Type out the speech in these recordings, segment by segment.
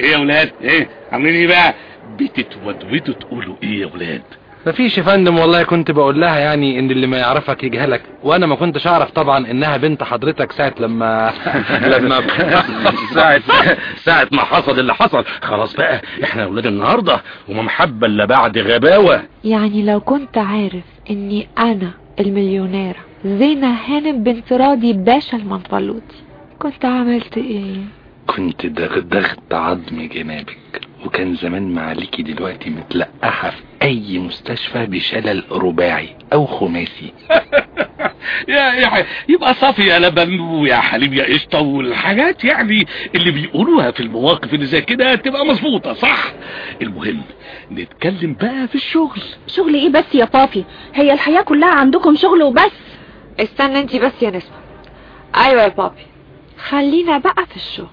ايه يا ولاد ايه عاملين ايه بقى بتتودودوا تقولوا ايه يا ولاد مفيش يا فندم والله كنت بقول لها يعني ان اللي ما يعرفك يجهلك وانا ما كنتش اعرف طبعا انها بنت حضرتك ساعة لما لما ساعة ساعة ما حصل اللي حصل خلاص بقى احنا اولاد النهاردة وما محبة الا بعد غباوة يعني لو كنت عارف اني انا المليونيرة زينة هانم بنت راضي باشا المنفلوطي كنت عملت ايه كنت دغدغت عظم جنابك وكان زمان معاليكي دلوقتي متلقحة في اي مستشفى بشلل رباعي او خماسي يا يا يبقى صافي يا لبن ويا حليب يا قشطة والحاجات يعني اللي بيقولوها في المواقف اللي زي كده تبقى مظبوطة صح المهم نتكلم بقى في الشغل شغل ايه بس يا بابي هي الحياة كلها عندكم شغل وبس استنى انتي بس يا نسمة ايوه يا بابي خلينا بقى في الشغل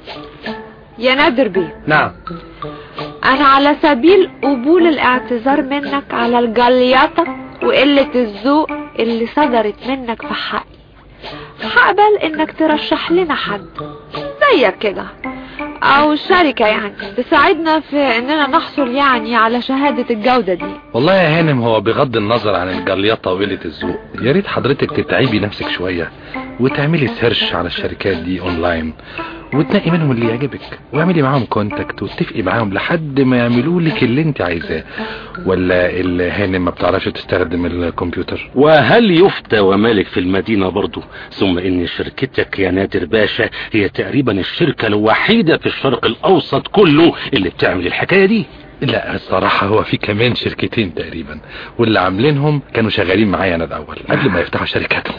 يا نادر بيه نعم انا على سبيل قبول الاعتذار منك على الجليطة وقلة الذوق اللي صدرت منك في حقي هقبل انك ترشح لنا حد زيك كده او شركة يعني تساعدنا في اننا نحصل يعني على شهادة الجودة دي والله يا هانم هو بغض النظر عن الجليطة وقلة الذوق يا ريت حضرتك تتعبي نفسك شوية وتعملي سيرش على الشركات دي اونلاين وتنقي منهم اللي يعجبك واعملي معاهم كونتاكت واتفقي معاهم لحد ما يعملوا لك اللي انت عايزاه ولا الهانم ما بتعرفش تستخدم الكمبيوتر وهل يفتى ومالك في المدينة برضو ثم ان شركتك يا نادر باشا هي تقريبا الشركة الوحيدة في الشرق الاوسط كله اللي بتعمل الحكاية دي لا الصراحة هو في كمان شركتين تقريبا واللي عاملينهم كانوا شغالين معايا انا الاول قبل ما يفتحوا شركاتهم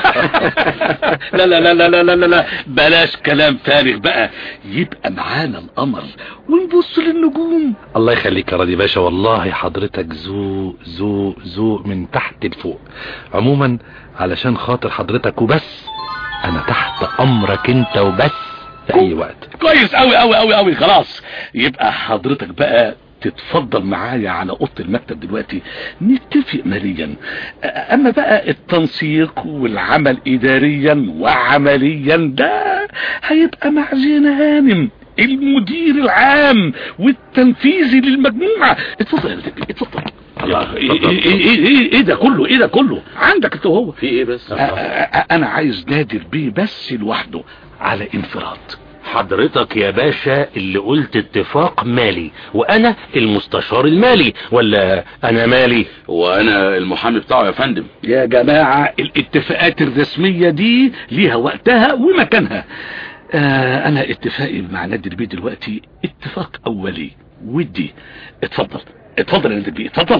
لا لا لا لا لا لا لا بلاش كلام فارغ بقى يبقى معانا القمر ونبص للنجوم الله يخليك يا راضي باشا والله حضرتك ذوق ذوق ذوق من تحت لفوق عموما علشان خاطر حضرتك وبس انا تحت امرك انت وبس في اي وقت كويس قوي قوي قوي قوي خلاص يبقى حضرتك بقى تتفضل معايا على اوضه المكتب دلوقتي نتفق ماليا اما بقى التنسيق والعمل اداريا وعمليا ده هيبقى مع زينة هانم المدير العام والتنفيذي للمجموعة اتفضل يا لبي اتفضل الله ايه ايه ايه ايه ايه ده كله ايه ده كله عندك انت وهو في ايه بس انا عايز نادر بيه بس لوحده على انفراد حضرتك يا باشا اللي قلت اتفاق مالي وانا المستشار المالي ولا انا مالي وانا المحامي بتاعه يا فندم يا جماعة الاتفاقات الرسمية دي ليها وقتها ومكانها آه انا اتفاقي مع نادر بيه دلوقتي اتفاق اولي ودي اتفضل اتفضل يا نادر بيه اتفضل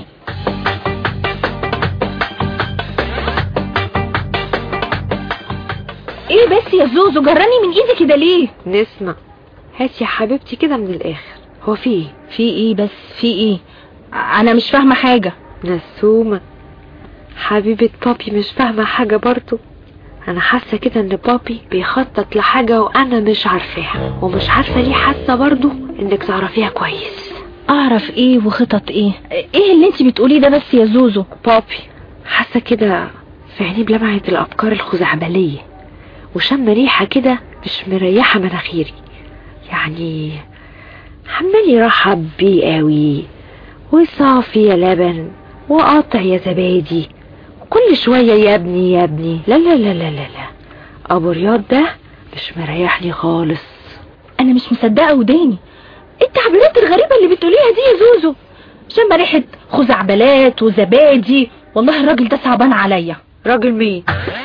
ايه بس يا زوزو جراني من ايدي كده ليه نسمة هات يا حبيبتي كده من الاخر هو في ايه في ايه بس في ايه انا مش فاهمة حاجة نسومة حبيبة بابي مش فاهمة حاجة برضو انا حاسة كده ان بابي بيخطط لحاجة وانا مش عارفاها ومش عارفة ليه حاسة برضو انك تعرفيها كويس اعرف ايه وخطط ايه ايه اللي انت بتقوليه ده بس يا زوزو بابي حاسة كده في عينيه بلمعة الافكار الخزعبلية وشم ريحة كده مش مريحة مناخيري يعني عمال يرحب بيه قوي وصافي يا لبن وقاطع يا زبادي كل شوية يا ابني يا ابني لا لا لا لا لا لا ابو رياض ده مش مريحني خالص انا مش مصدقة وداني ايه التعبيرات الغريبة اللي بتقوليها دي يا زوزو شم ريحة خزعبلات وزبادي والله الراجل ده صعبان عليا راجل مين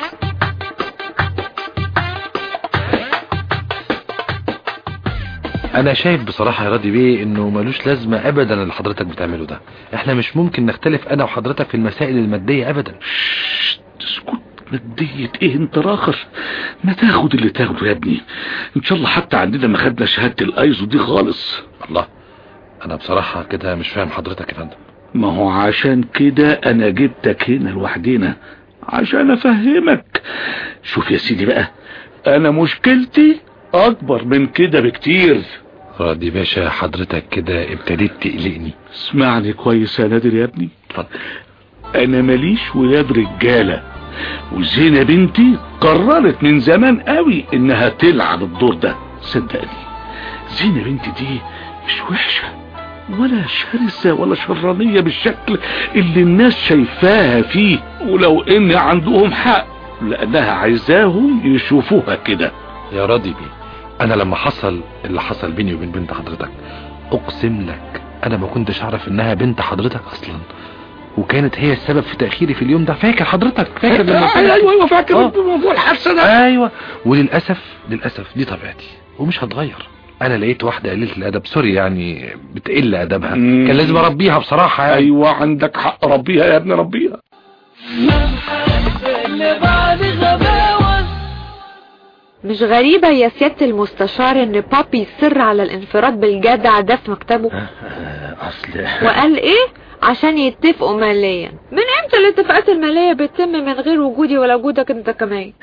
انا شايف بصراحة يا راضي بيه انه ملوش لازمة ابدا اللي حضرتك بتعمله ده احنا مش ممكن نختلف انا وحضرتك في المسائل المادية ابدا اسكت مادية ايه انت راخر ما تاخد اللي تاخده يا ابني ان شاء الله حتى عندنا ما خدنا شهادة الايزو دي خالص الله انا بصراحة كده مش فاهم حضرتك يا فندم ما هو عشان كده انا جبتك هنا لوحدينا عشان افهمك شوف يا سيدي بقى انا مشكلتي اكبر من كده بكتير راضي باشا حضرتك كده ابتديت تقلقني اسمعني كويس يا نادر يا ابني اتفضل انا ماليش ولاد رجالة وزينة بنتي قررت من زمان قوي انها تلعب الدور ده صدقني زينة بنتي دي مش وحشة ولا شرسة ولا شرانية بالشكل اللي الناس شايفاها فيه ولو ان عندهم حق لانها عايزاهم يشوفوها كده يا راضي بيه انا لما حصل اللي حصل بيني وبين بنت حضرتك اقسم لك انا ما كنتش اعرف انها بنت حضرتك اصلا وكانت هي السبب في تأخيري في اليوم ده فاكر حضرتك فاكر لما قلت لك؟ ايوه ايوه فاكر آه. موضوع الحادثة ده ايوه وللاسف للاسف دي طبيعتي ومش هتغير انا لقيت واحدة قليلة الادب سوري يعني بتقل ادبها مم. كان لازم اربيها بصراحة يعني ايوه عندك حق ربيها يا ابن ربيها مش غريبة يا سيادة المستشار ان بابي يصر على الانفراد بالجدع ده في مكتبه اصل وقال ايه عشان يتفقوا ماليا من امتى الاتفاقات المالية بتتم من غير وجودي ولا وجودك انت كمان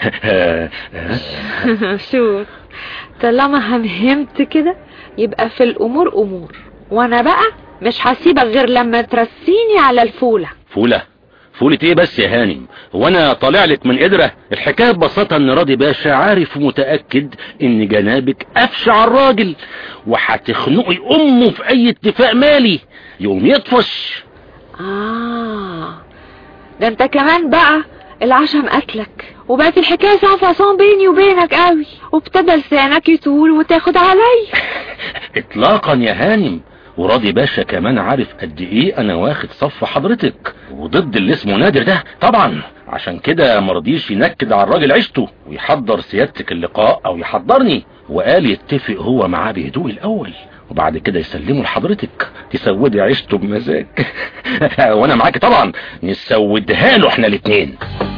شوف طالما همهمت كده يبقى في الامور امور وانا بقى مش هسيبك غير لما ترسيني على الفولة فولة فولة ايه بس يا هانم هو انا طالع لك من قدرة الحكاية ببساطة ان راضي باشا عارف ومتأكد ان جنابك افشع الراجل وهتخنقي امه في اي اتفاق مالي يوم يطفش اه ده انت كمان بقى العشم قتلك وبقت الحكاية صعفة بيني وبينك قوي وابتدى لسانك يطول وتاخد علي اطلاقا يا هانم وراضي باشا كمان عارف قد ايه انا واخد صف حضرتك وضد اللي اسمه نادر ده طبعا عشان كده مرضيش ينكد على الراجل عيشته ويحضر سيادتك اللقاء او يحضرني وقال يتفق هو معاه بهدوء الاول وبعد كده يسلمه لحضرتك تسودي عيشته بمزاج وانا معاك طبعا نسودها له احنا الاتنين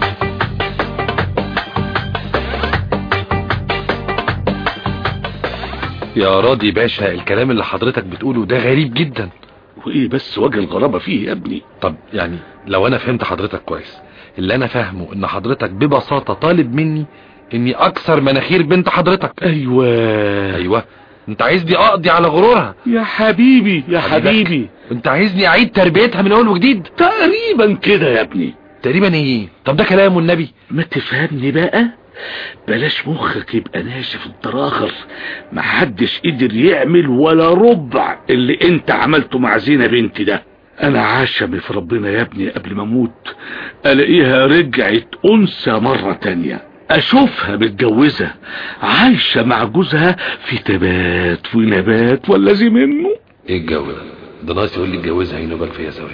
يا راضي باشا الكلام اللي حضرتك بتقوله ده غريب جدا وايه بس وجه الغرابة فيه يا ابني طب يعني لو انا فهمت حضرتك كويس اللي انا فاهمه ان حضرتك ببساطة طالب مني اني اكسر مناخير بنت حضرتك ايوه ايوه انت عايزني اقضي على غرورها يا حبيبي يا حبيبك. حبيبي انت عايزني اعيد تربيتها من اول وجديد تقريبا كده يا ابني تقريبا ايه طب ده كلام والنبي ما تفهمني بقى بلاش مخك يبقى ناشف التراخر محدش قدر يعمل ولا ربع اللي انت عملته مع زينة بنتي ده انا عاشمي في ربنا يا ابني قبل ما اموت الاقيها رجعت انثى مرة تانية اشوفها متجوزة عايشة مع جوزها في تبات ونبات ولا زي منه ايه الجو ده ده ناقص يقول لي اتجوزها ينوبك فيها سوا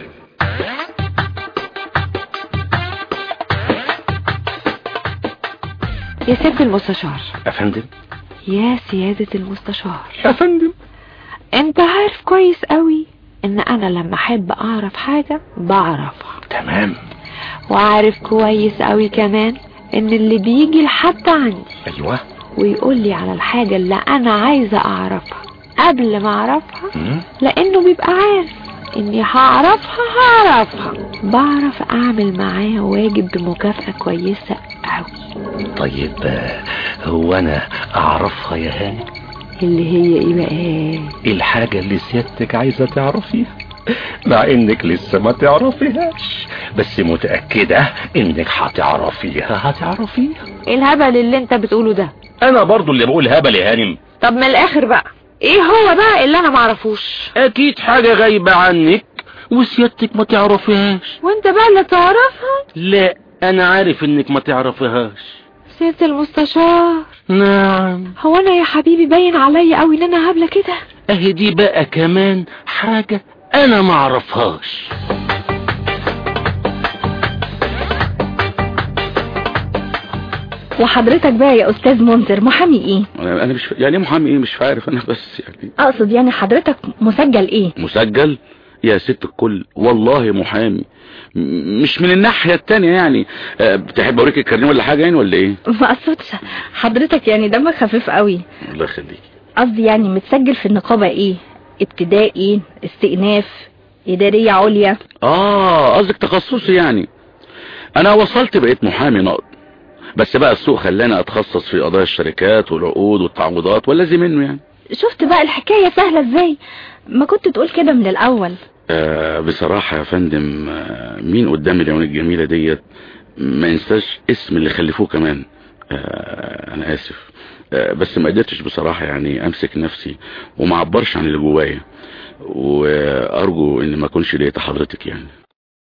يا سيادة المستشار افندم يا سيادة المستشار يا فندم انت عارف كويس قوي ان انا لما احب اعرف حاجة بعرفها تمام وعارف كويس قوي كمان ان اللي بيجي لحد عندي ايوه ويقول لي على الحاجة اللي انا عايزة اعرفها قبل ما اعرفها مم. لانه بيبقى عارف اني هعرفها هعرفها بعرف اعمل معاه واجب بمكافأة كويسة قوي طيب آه، هو انا اعرفها يا هانم اللي هي ايه بقى ايه الحاجة اللي سيادتك عايزة تعرفيها مع انك لسه ما تعرفيهاش بس متأكدة انك هتعرفيها هتعرفيها ايه الهبل اللي انت بتقوله ده انا برضو اللي بقول هبل يا هانم طب من الاخر بقى ايه هو بقى اللي انا معرفوش اكيد حاجة غايبة عنك وسيادتك ما تعرفيهاش وانت بقى اللي تعرفها لا انا عارف انك ما تعرفيهاش سيادة المستشار نعم هو انا يا حبيبي باين عليا قوي ان انا هبلة كده اهي دي بقى كمان حاجة انا ما اعرفهاش وحضرتك بقى يا استاذ منذر محامي ايه انا مش يعني ايه محامي ايه مش عارف انا بس يعني اقصد يعني حضرتك مسجل ايه مسجل يا ست الكل والله محامي م- مش من الناحية التانية يعني أه، بتحب اوريك الكارنيه ولا حاجة يعني ولا ايه ما اقصدش حضرتك يعني دمك خفيف قوي الله يخليك قصدي يعني متسجل في النقابة ايه ابتدائي استئناف ادارية عليا اه قصدك تخصصي يعني انا وصلت بقيت محامي نقد بس بقى السوق خلاني اتخصص في قضايا الشركات والعقود والتعويضات والذي منه يعني شفت بقى الحكاية سهلة ازاي ما كنت تقول كده من الاول آه بصراحة يا فندم آه مين قدام العيون الجميلة ديت ما ينساش اسم اللي خلفوه كمان آه انا اسف آه، بس ما قدرتش بصراحة يعني امسك نفسي وما عبرش عن اللي جوايا وارجو ان ما اكونش لقيت حضرتك يعني